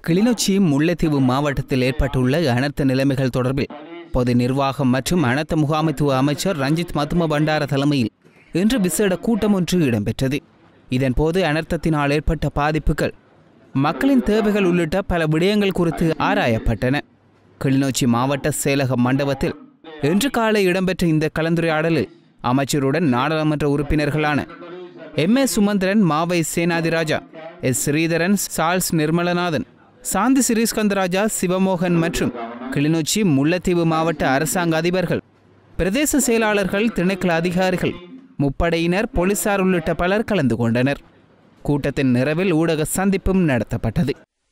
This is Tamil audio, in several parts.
கிளிநொச்சி முல்லைத்தீவு மாவட்டத்தில் ஏற்பட்டுள்ள அனர்த்த நிலைமைகள் தொடர்பில் பொது நிர்வாகம் மற்றும் அனர்த்த முகாமைத்துவ அமைச்சர் ரஞ்சித் மத்தும பண்டார தலைமையில் இன்று விசேட கூட்டம் ஒன்று இடம்பெற்றது இதன்போது அனர்த்தத்தினால் ஏற்பட்ட பாதிப்புகள் மக்களின் தேவைகள் உள்ளிட்ட பல விடயங்கள் குறித்து ஆராயப்பட்டன கிளிநொச்சி மாவட்ட செயலக மண்டபத்தில் இன்று காலை இடம்பெற்ற இந்த கலந்துரையாடலில் அமைச்சருடன் நாடாளுமன்ற உறுப்பினர்களான M A Sumanthiran Mavai Senathirajah S Sritharan Charles Nirmalanathan Shanthi Sriskantharajah Sivamohan மற்றும் கிளிநொச்சி முல்லைத்தீவு மாவட்ட அரசாங்க அதிபர்கள் பிரதேச செயலாளர்கள் திணைக்கள அதிகாரிகள் முப்படையினர் போலீசார் உள்ளிட்ட பலர் கலந்து கொண்டனர் கூட்டத்தின் நிறைவில் ஊடக சந்திப்பும் நடத்தப்பட்டது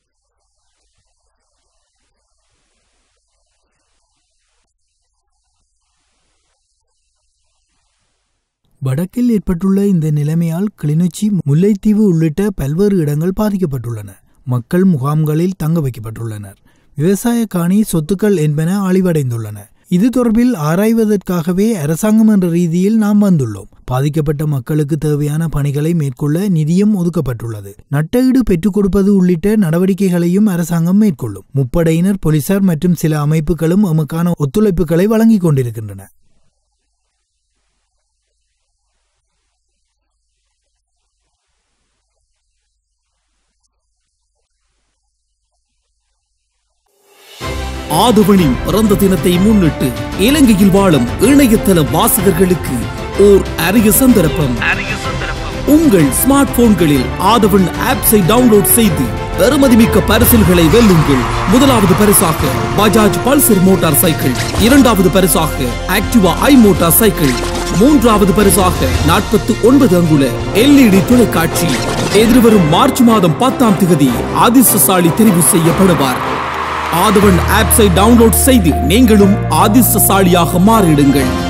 வடக்கில் ஏற்பட்டுள்ள இந்த நிலைமையால் கிளிநொச்சி முல்லைத்தீவு உள்ளிட்ட பல்வேறு இடங்கள் பாதிக்கப்பட்டுள்ளன மக்கள் முகாம்களில் தங்க வைக்கப்பட்டுள்ளனர் விவசாய காணி சொத்துக்கள் என்பன அழிவடைந்துள்ளன இது தொடர்பில் ஆராய்வதற்காகவே அரசாங்கம் என்ற ரீதியில் நாம் வந்துள்ளோம் பாதிக்கப்பட்ட மக்களுக்கு தேவையான பணிகளை மேற்கொள்ள நிதியம் ஒதுக்கப்பட்டுள்ளது நட்டஈடு பெற்றுக் கொடுப்பது உள்ளிட்ட நடவடிக்கைகளையும் அரசாங்கம் மேற்கொள்ளும் முப்படையினர் போலீசார் மற்றும் சில அமைப்புகளும் எமக்கான ஒத்துழைப்புகளை வழங்கிக் கொண்டிருக்கின்றன ஆதவனின் பிறந்த தினத்தை முன்னிட்டு இலங்கையில் வாழும் இணையதள வாசகர்களுக்கு ஓர் அரிய சந்தர்ப்பம் உங்கள் ஸ்மார்ட் போன்களில் ஆதவன் ஆப்ஸை டவுன்லோட் செய்து பெறுமதிமிக்க பரிசில்களை வெல்லுங்கள் முதலாவது பரிசாக பஜாஜ் பல்சர் மோட்டார் சைக்கிள் இரண்டாவது பரிசாக ஆக்டிவா ஐ மோட்டார் சைக்கிள் மூன்றாவது பரிசாக நாற்பத்தி ஒன்பது அங்குல எல்இடி தொலைக்காட்சி எதிர்வரும் மார்ச் மாதம் பத்தாம் தேதி அதிர்ஷ்டசாலி தெரிவு செய்யப்படுவார் ஆதவன் ஆப்ஸை டவுன்லோட் செய்து நீங்களும் அதிர்ஷ்டசாலியாக மாறிடுங்கள்